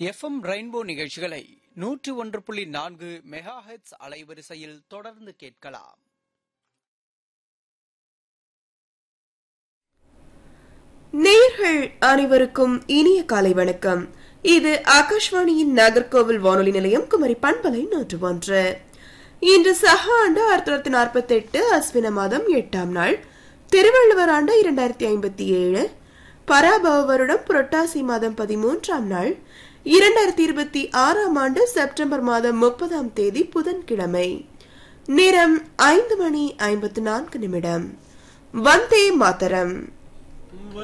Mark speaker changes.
Speaker 1: FM rainbow நிகழ்ச்சிகளை நூற்று ஒன்று புள்ளி நான்கு மெகா ஹெட்ஸ் அலைவரிசையில் தொடர்ந்து கேட்கலாம்
Speaker 2: நேயர்கள் அனைவருக்கும் இனிய காலை வணக்கம் இது ஆகாஷ்வாணியின் நாகர்கோவில் வானொலி நிலையம் குமரி பண்பலை நூற்று ஒன்று இன்று சக ஆண்டு ஆயிரத்தி தொள்ளாயிரத்தி நாற்பத்தி எட்டு அஸ்வின மாதம் எட்டாம் நாள் திருவள்ளுவர் ஆண்டு இரண்டாயிரத்தி ஐம்பத்தி ஏழு பராபவ வருடம் புரட்டாசி மாதம் பதிமூன்றாம் நாள் இரண்டாயிரத்தி இருபத்தி ஆறாம் ஆண்டு செப்டம்பர் மாதம் முப்பதாம் தேதி புதன்கிழமை நேரம் ஐந்து மணி ஐம்பத்து நான்கு நிமிடம் வந்தே மாதரம்